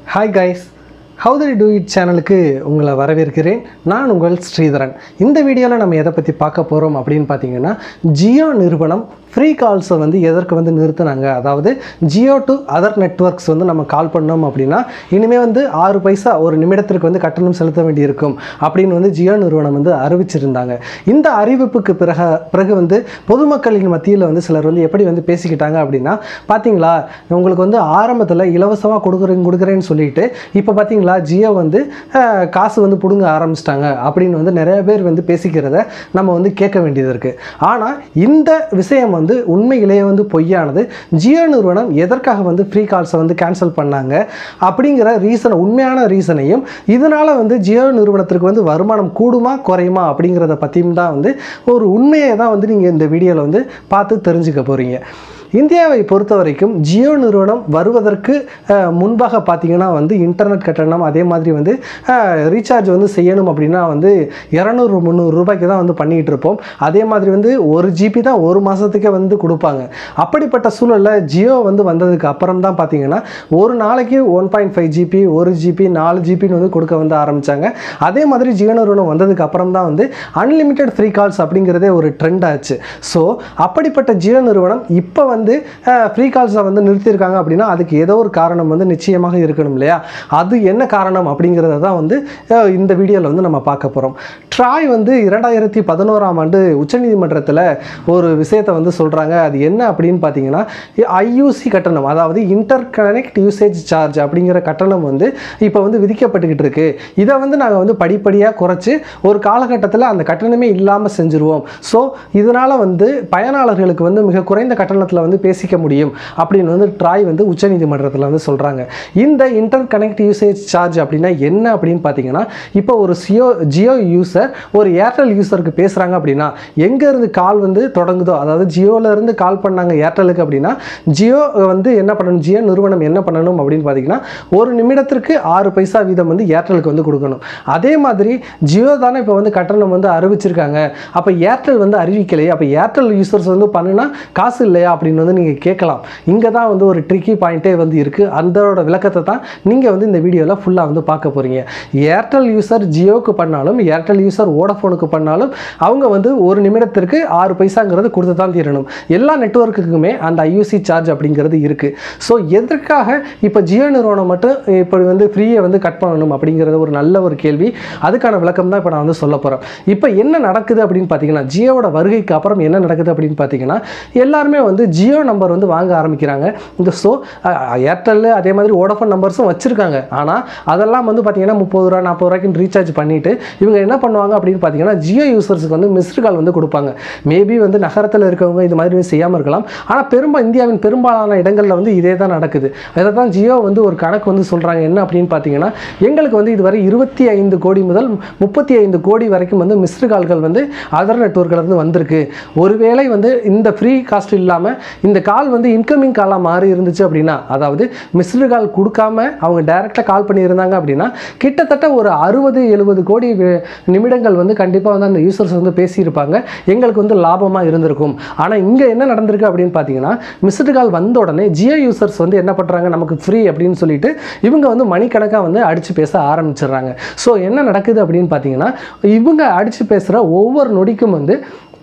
hi guys how to do it சேனலுக்கு உங்களை வரவேற்கிறேன் நான் உங்கள் ஸ்ரீதரன் இந்த வீடியோவில் நம்ம எதை பற்றி பார்க்க போகிறோம் அப்படின்னு பார்த்தீங்கன்னா ஜியோ நிறுவனம் ஃப்ரீ கால்ஸை வந்து எதற்கு வந்து நிறுத்தினாங்க அதாவது ஜியோ டு அதர் நெட்வொர்க்ஸ் வந்து நம்ம கால் பண்ணோம் அப்படின்னா இனிமேல் வந்து ஆறு பைசா ஒரு நிமிடத்திற்கு வந்து கட்டணம் செலுத்த வேண்டியிருக்கும் அப்படின்னு வந்து ஜியோ நிறுவனம் வந்து அறிவிச்சிருந்தாங்க இந்த அறிவிப்புக்கு பிறகு பிறகு வந்து பொதுமக்களின் மத்தியில் வந்து சிலர் வந்து எப்படி வந்து பேசிக்கிட்டாங்க அப்படின்னா பார்த்தீங்களா உங்களுக்கு வந்து ஆரம்பத்தில் இலவசமாக கொடுக்குறேன் கொடுக்குறேன்னு சொல்லிட்டு இப்போ பார்த்தீங்களா ஜியோ வந்து அஹ், காசு வந்து பிடுங்க ஆரம்பிச்சிட்டாங்க அப்படின்னு வந்து நிறைய பேர் வந்து பேசிக்கிறத நம்ம வந்து கேட்க வேண்டியது இருக்குது ஆனால் இந்த விஷயம் வந்து உண்மையிலேயே வந்து பொய்யானது ஜியோ நிறுவனம் எதற்காக வந்து ஃப்ரீ கால்ஸை வந்து கேன்சல் பண்ணாங்க அப்படிங்கிற ரீசனை உண்மையான ரீசனையும் இதனால் வந்து ஜியோ நிறுவனத்திற்கு வந்து வருமானம் கூடுமா குறையுமா அப்படிங்கிறத பற்றியும் தான் வந்து ஒரு உண்மையை தான் வந்து நீங்கள் இந்த வீடியோவில் வந்து பார்த்து தெரிஞ்சுக்க போகிறீங்க இந்தியாவை பொறுத்த வரைக்கும் ஜியோ நிறுவனம் வருவதற்கு அஹ், முன்பாக பார்த்தீங்கன்னா வந்து இன்டர்நெட் கட்டணம் அதே மாதிரி வந்து ரீசார்ஜ் வந்து செய்யணும் அப்படின்னா வந்து இரநூறு முந்நூறு ரூபாய்க்கு தான் வந்து பண்ணிகிட்டு இருப்போம் அதே மாதிரி வந்து ஒரு ஜிபி தான் ஒரு மாதத்துக்கே வந்து கொடுப்பாங்க அப்படிப்பட்ட சூழலில் ஜியோ வந்து வந்ததுக்கு அப்புறம் தான் பார்த்தீங்கன்னா ஒரு நாளைக்கு ஒன் பாயிண்ட் ஃபைவ் ஜிபி ஒரு ஜிபி நாலு ஜிபின்னு வந்து கொடுக்க வந்து ஆரம்பித்தாங்க அதே மாதிரி ஜியோ நிறுவனம் வந்ததுக்கு அப்புறம் தான் வந்து அன்லிமிட்டெட் ஃப்ரீ கால்ஸ் அப்படிங்கிறதே ஒரு ட்ரெண்ட் ஆச்சு ஸோ அப்படிப்பட்ட ஜியோ நிறுவனம் இப்போ வந்து ஃப்ரீ கால்ஸை வந்து நிறுத்தியிருக்காங்க அப்படின்னா அதுக்கு ஏதோ ஒரு காரணம் வந்து நிச்சயமாக இருக்கணும் இல்லையா அது என்ன காரணம் அப்படிங்கிறத தான் வந்து அஹ், இந்த வீடியோவில் வந்து நம்ம பார்க்க போகிறோம் ட்ராய் வந்து இரண்டாயிரத்தி பதினோராம் ஆண்டு உச்சநீதிமன்றத்தில் ஒரு விஷயத்தை வந்து சொல்கிறாங்க அது என்ன அப்படின்னு பார்த்தீங்கன்னா ஐயூசி கட்டணம் அதாவது இன்டர் கனெக்ட் யூசேஜ் சார்ஜ் அப்படிங்கிற கட்டணம் வந்து இப்போ வந்து விதிக்கப்பட்டுக்கிட்டு இருக்கு இதை வந்து நாங்கள் வந்து படிப்படியாக குறைச்சி ஒரு காலகட்டத்தில் அந்த கட்டணமே இல்லாமல் செஞ்சுருவோம் ஸோ இதனால் வந்து பயனாளர்களுக்கு வந்து மிக குறைந்த கட்டணத்தில் வந்து பேசிக்க முடியும் அப்படின்னு வந்து ட்ராய் வந்து உச்சநீதிமன்றத்தில் வந்து சொல்கிறாங்க இந்த இன்டர் கனெக்ட் யூசேஜ் சார்ஜ் அப்படின்னா என்ன அப்படின்னு பார்த்தீங்கன்னா இப்போ ஒரு சியோ ஜியோ யூசர் ஒரு ஏர்டெல் யூசருக்கு பேசுகிறாங்க அப்படின்னா எங்கேருந்து கால் வந்து தொடங்குதோ அதாவது ஜியோல இருந்து கால் பண்ணாங்க ஏர்டெலுக்கு அப்படின்னா ஜியோ வந்து என்ன பண்ணணும் ஜியோ நிறுவனம் என்ன பண்ணணும் அப்படின்னு பார்த்தீங்கன்னா ஒரு நிமிடத்திற்கு ஆறு பைசா வீதம் வந்து ஏர்டெலுக்கு வந்து கொடுக்கணும் அதே மாதிரி ஜியோ தானே இப்போ வந்து கட்டணம் வந்து அறிவிச்சிருக்காங்க அப்போ ஏர்டெல் வந்து அறிவிக்கலையே அப்போ ஏர்டெல் யூசர்ஸ் வந்து பண்ணுனா காசு இல்லையா அப்படின்னு வந்து நீங்கள் கேட்கலாம் இங்கே தான் வந்து ஒரு ட்ரிக்கி பாயிண்ட்டே வந்து இருக்குது அதோட விளக்கத்தை தான் நீங்கள் வந்து இந்த வீடியோவில் ஃபுல்லாக வந்து பார்க்க போகிறீங்க ஏர்டெல் யூசர் ஜியோக்கு பண்ணாலும் ஏர்டெல் யூசர் வோடஃபோனுக்கு பண்ணாலும் அவங்க வந்து ஒரு நிமிடத்திற்கு ஆறு பைசாங்கிறது கொடுத்து தான் தீரணும் எல்லா நெட்வொர்க்குக்குமே அந்த ஐயூசி சார்ஜ் அப்படிங்கிறது இருக்குது ஸோ எதற்காக இப்போ ஜியோ நிறுவனம் மட்டும் இப்படி வந்து ஃப்ரீயை வந்து கட் பண்ணணும் அப்படிங்கிறது ஒரு நல்ல ஒரு கேள்வி அதுக்கான விளக்கம் தான் இப்போ நான் வந்து சொல்ல போகிறேன் இப்போ என்ன நடக்குது அப்படின்னு பார்த்தீங்கன்னா ஜியோவோட வருகைக்கு அப்புறம் என்ன நடக்குது அப்படின்னு பார்த்தீங்கன்னா எல்லாருமே வந்து ஜியோ நம்பர் வந்து வாங்க ஆரம்பிக்கிறாங்க இந்த ஸோ ஏர்டெல் அதே மாதிரி வோடஃபோன் நம்பர்ஸும் வச்சுருக்காங்க ஆனால் அதெல்லாம் வந்து பார்த்தீங்கன்னா முப்பது ரூபா நாற்பது ரூபாய்க்கு ரீசார்ஜ் பண்ணிவிட்டு இவங்க என்ன பண்ணுவாங்க அப்படின்னு பார்த்தீங்கன்னா ஜியோ யூசர்ஸுக்கு வந்து மிஸ்டு கால் வந்து கொடுப்பாங்க மேபி வந்து நகரத்தில் இருக்கவங்க இது மாதிரி செய்யாமல் இருக்கலாம் ஆனால் பெரும்பா இந்தியாவின் பெரும்பாலான இடங்களில் வந்து இதே தான் நடக்குது அதை தான் ஜியோ வந்து ஒரு கணக்கு வந்து சொல்கிறாங்க என்ன அப்படின்னு பார்த்தீங்கன்னா எங்களுக்கு வந்து இதுவரை இருபத்தி ஐந்து கோடி முதல் முப்பத்தி ஐந்து கோடி வரைக்கும் வந்து மிஸ்டு கால்கள் வந்து அதர் நெட்ஒர்க்கில் இருந்து வந்திருக்கு ஒருவேளை வந்து இந்த ஃப்ரீ காஸ்ட் இல்லாமல் இந்த கால் வந்து இன்கமிங் காலாக மாறி இருந்துச்சு அப்படின்னா அதாவது மிஸ்டு கால் கொடுக்காம அவங்க டைரெக்டாக கால் பண்ணியிருந்தாங்க அப்படின்னா கிட்டத்தட்ட ஒரு அறுபது எழுபது கோடி வி- நிமிடங்கள் வந்து கண்டிப்பாக வந்து அந்த யூசர்ஸ் வந்து பேசியிருப்பாங்க எங்களுக்கு வந்து லாபமாக இருந்திருக்கும் ஆனால் இங்கே என்ன நடந்திருக்கு அப்படின்னு பார்த்தீங்கன்னா மிஸ்டு கால் வந்த உடனே ஜியோ யூசர்ஸ் வந்து என்ன பண்ணுறாங்க நமக்கு ஃப்ரீ அப்படின்னு சொல்லிட்டு இவங்க வந்து மணிக்கணக்காக வந்து அடித்து பேச ஆரம்பிச்சிடுறாங்க ஸோ என்ன நடக்குது அப்படின்னு பார்த்தீங்கன்னா இவங்க அடித்து பேசுகிற ஒவ்வொரு நொடிக்கும் வந்து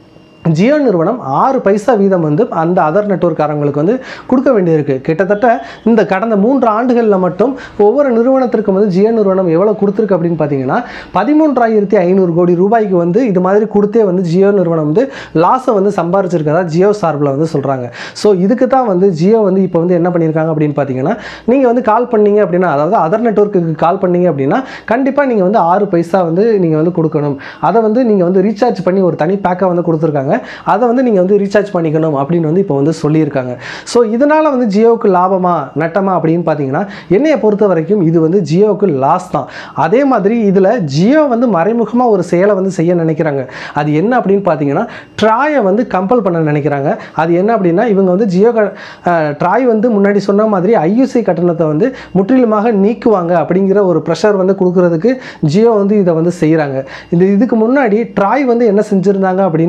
ஜியோ நிறுவனம் ஆறு பைசா வீதம் வந்து அந்த அதர் நெட்வொர்க்காரங்களுக்கு வந்து கொடுக்க வேண்டியிருக்கு கிட்டத்தட்ட இந்த கடந்த மூன்று ஆண்டுகளில் மட்டும் ஒவ்வொரு நிறுவனத்திற்கும் வந்து ஜியோ நிறுவனம் எவ்வளோ கொடுத்துருக்கு அப்படின்னு பார்த்தீங்கன்னா பதிமூன்றாயிரத்தி ஐநூறு கோடி ரூபாய்க்கு வந்து இது மாதிரி கொடுத்தே வந்து ஜியோ நிறுவனம் வந்து லாஸை வந்து சம்பாரிச்சிருக்கதா ஜியோ சார்பில் வந்து சொல்கிறாங்க ஸோ இதுக்கு தான் வந்து ஜியோ வந்து இப்போ வந்து என்ன பண்ணியிருக்காங்க அப்படின்னு பார்த்தீங்கன்னா நீங்கள் வந்து கால் பண்ணீங்க அப்படின்னா அதாவது அதர் நெட்வொர்க்குக்கு கால் பண்ணீங்க அப்படின்னா கண்டிப்பாக நீங்கள் வந்து ஆறு பைசா வந்து நீங்கள் வந்து கொடுக்கணும் அதை வந்து நீங்கள் வந்து ரீசார்ஜ் பண்ணி ஒரு தனி பேக்கை வந்து கொடுத்துருக்காங்க அதை வந்து நீங்கள் வந்து ரீசார்ஜ் பண்ணிக்கணும் அப்படின்னு வந்து இப்போ வந்து சொல்லியிருக்காங்க ஸோ இதனால் வந்து ஜியோவுக்கு லாபமா நட்டமா அப்படின்னு பார்த்தீங்கன்னா என்னையை பொறுத்த வரைக்கும் இது வந்து ஜியோவுக்கு லாஸ் தான் அதே மாதிரி இதில் ஜியோ வந்து மறைமுகமாக ஒரு செயலை வந்து செய்ய நினைக்கிறாங்க அது என்ன அப்படின்னு பார்த்தீங்கன்னா ட்ராயை வந்து கம்பல் பண்ண நினைக்கிறாங்க அது என்ன அப்படின்னா இவங்க வந்து ஜியோ க- அஹ், ட்ராய் வந்து முன்னாடி சொன்ன மாதிரி ஐயூசி கட்டணத்தை வந்து முற்றிலுமாக நீக்குவாங்க அப்படிங்கிற ஒரு ப்ரெஷர் வந்து கொடுக்கறதுக்கு ஜியோ வந்து இதை வந்து செய்கிறாங்க இந்த இதுக்கு முன்னாடி ட்ராய் வந்து என்ன செஞ்சுருந்தாங்க அப்படின்னு பார்த்தீங்கன்னா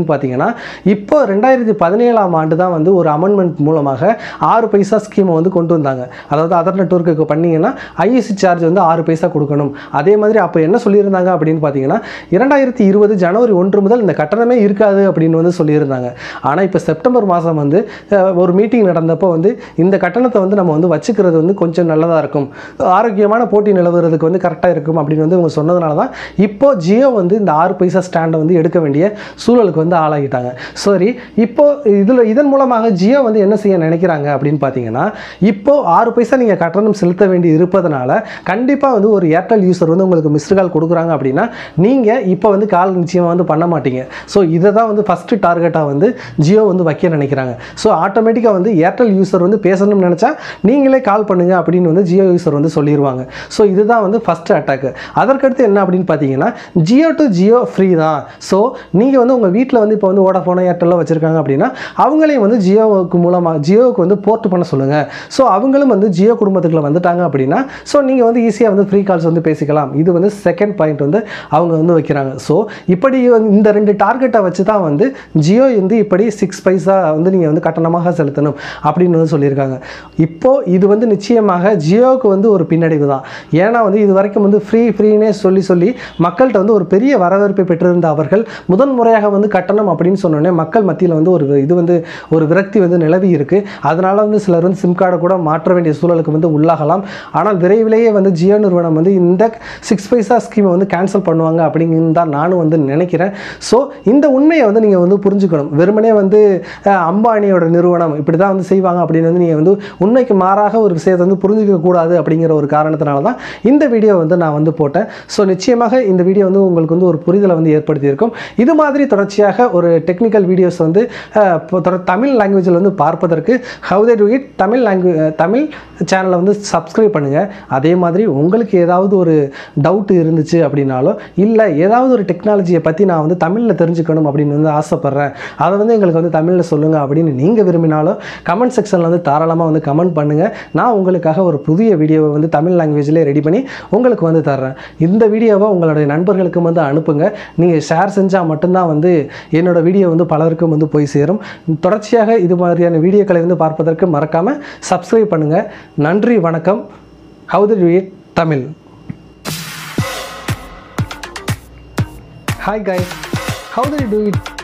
இப்போ ரெண்டாயிரத்தி பதினேழாம் ஆண்டு தான் வந்து ஒரு அமெண்ட்மெண்ட் மூலமாக ஆறு பைசா ஸ்கீமை வந்து கொண்டு வந்தாங்க அதாவது அதர் நெட்ஒர்க்குக்கு பண்ணீங்கன்னா ஐஎஸ்சி சார்ஜ் வந்து ஆறு பைசா கொடுக்கணும் அதே மாதிரி அப்போ என்ன சொல்லியிருந்தாங்க அப்படின்னு பார்த்தீங்கன்னா இரண்டாயிரத்தி இருபது ஜனவரி ஒன்று முதல் இந்த கட்டணமே இருக்காது அப்படின்னு வந்து சொல்லியிருந்தாங்க ஆனால் இப்போ செப்டம்பர் மாதம் வந்து அஹ், ஒரு மீட்டிங் நடந்தப்போ வந்து இந்த கட்டணத்தை வந்து நம்ம வந்து வச்சுக்கிறது வந்து கொஞ்சம் நல்லதாக இருக்கும் ஆரோக்கியமான போட்டி நிலவுறதுக்கு வந்து கரெக்டாக இருக்கும் அப்படின்னு வந்து இவங்க சொன்னதுனால தான் இப்போ ஜியோ வந்து இந்த ஆறு பைசா ஸ்டாண்டை வந்து எடுக்க வேண்டிய சூழலுக்கு வந்து ஆளாகிட்டாங்க சரி இப்போ இதில் இதன் மூலமாக ஜியோ வந்து என்ன செய்ய நினைக்கிறாங்க அப்படின்னு பார்த்தீங்கன்னா இப்போ ஆறு பைசா நீங்கள் கட்டணம் செலுத்த வேண்டி இருப்பதனால கண்டிப்பாக வந்து ஒரு ஏர்டெல் யூசர் வந்து உங்களுக்கு மிஸ்டு கால் கொடுக்குறாங்க அப்படின்னா நீங்கள் இப்போ வந்து கால் நிச்சயமாக வந்து பண்ண மாட்டீங்க ஸோ இதை தான் வந்து ஃபஸ்ட்டு டார்கெட்டாக வந்து ஜியோ வந்து வைக்க நினைக்கிறாங்க ஸோ ஆட்டோமேட்டிக்காக வந்து ஏர்டெல் யூசர் வந்து பேசணும்னு நினச்சா நீங்களே கால் பண்ணுங்க அப்படின்னு வந்து ஜியோ யூசர் வந்து சொல்லிடுவாங்க ஸோ இதுதான் வந்து ஃபஸ்ட்டு அட்டாக்கு அதற்கடுத்து என்ன அப்படின்னு பார்த்தீங்கன்னா ஜியோ டு ஜியோ ஃப்ரீ தான் ஸோ நீங்கள் வந்து உங்கள் வீட்டில் வந்து இப்போ வந்து ஓடாஃபோனோ ஏர்டெல்லாம் வச்சுருக்காங்க அப்படின்னா அவங்களையும் வந்து ஜியோவுக்கு மூலமாக ஜியோவுக்கு வந்து போர்ட் பண்ண சொல்லுங்கள் ஸோ அவங்களும் வந்து ஜியோ குடும்பத்துக்குள்ள வந்துட்டாங்க அப்படின்னா ஸோ நீங்கள் வந்து ஈஸியாக வந்து ஃப்ரீ கால்ஸ் வந்து பேசிக்கலாம் இது வந்து செகண்ட் பாயிண்ட் வந்து அவங்க வந்து வைக்கிறாங்க ஸோ இப்படி வந்து இந்த ரெண்டு டார்கெட்டை வச்சு தான் வந்து ஜியோ வந்து இப்படி சிக்ஸ் பைசா வந்து நீங்கள் வந்து கட்டணமாக செலுத்தணும் அப்படின்னு வந்து சொல்லியிருக்காங்க இப்போ இது வந்து நிச்சயமாக ஜியோவுக்கு வந்து ஒரு பின்னடைவு தான் ஏன்னா வந்து இது வரைக்கும் வந்து ஃப்ரீ ஃப்ரீனே சொல்லி சொல்லி மக்கள்கிட்ட வந்து ஒரு பெரிய வரவேற்பை பெற்றிருந்த அவர்கள் முதன் முறையாக வந்து கட்டணம் அப்படின்னு சொன்னோடனே மக்கள் மத்தியில் வந்து ஒரு இது வந்து ஒரு விரக்தி வந்து நிலவி இருக்கு அதனால வந்து சிலர் வந்து சிம் கார்டை கூட மாற்ற வேண்டிய சூழலுக்கு வந்து உள்ளாகலாம் ஆனால் விரைவிலேயே வந்து ஜியோ நிறுவனம் வந்து இந்த சிக்ஸ் பைசா ஸ்கீமை வந்து கேன்சல் பண்ணுவாங்க அப்படிங்கிறது தான் நானும் வந்து நினைக்கிறேன் ஸோ இந்த உண்மையை வந்து நீங்கள் வந்து புரிஞ்சுக்கணும் வெறுமனே வந்து அஹ், அம்பானியோட நிறுவனம் இப்படி தான் வந்து செய்வாங்க அப்படின்னு வந்து நீங்கள் வந்து உண்மைக்கு மாறாக ஒரு விஷயத்தை வந்து புரிஞ்சுக்க கூடாது அப்படிங்கிற ஒரு காரணத்தினால தான் இந்த வீடியோ வந்து நான் வந்து போட்டேன் ஸோ நிச்சயமாக இந்த வீடியோ வந்து உங்களுக்கு வந்து ஒரு புரிதலை வந்து ஏற்படுத்தியிருக்கும் இது மாதிரி தொடர்ச்சியாக ஒரு டெக்னிக்கல் வீடியோஸ் வந்து அஹ், இப்போ தொட- தமிழ் லாங்குவேஜில் வந்து பார்ப்பதற்கு how they do it Tamil language Tamil சேனலை வந்து சப்ஸ்கிரைப் பண்ணுங்கள் அதே மாதிரி உங்களுக்கு ஏதாவது ஒரு டவுட் இருந்துச்சு அப்படின்னாலோ இல்லை ஏதாவது ஒரு டெக்னாலஜியை பற்றி நான் வந்து தமிழில் தெரிஞ்சுக்கணும் அப்படின்னு வந்து ஆசைப்பட்றேன் அதை வந்து எங்களுக்கு வந்து தமிழில் சொல்லுங்கள் அப்படின்னு நீங்கள் விரும்பினாலும் கமெண்ட் செக்ஷனில் வந்து தாராளமாக வந்து கமெண்ட் பண்ணுங்கள் நான் உங்களுக்காக ஒரு புதிய வீடியோவை வந்து தமிழ் லாங்குவேஜ்லேயே ரெடி பண்ணி உங்களுக்கு வந்து தர்றேன் இந்த வீடியோவை உங்களுடைய நண்பர்களுக்கும் வந்து அனுப்புங்க நீங்கள் ஷேர் செஞ்சால் மட்டும்தான் வந்து என்னோட வீடியோ வந்து பலருக்கும் வந்து போய் சேரும் தொடர்ச்சியாக இது மாதிரியான வீடியோக்களை வந்து பார்ப்பதற்கு மறக்காமல் சப்ஸ்கிரைப் பண்ணுங்கள் நன்றி வணக்கம் how do it Tamil hi guys how do you do it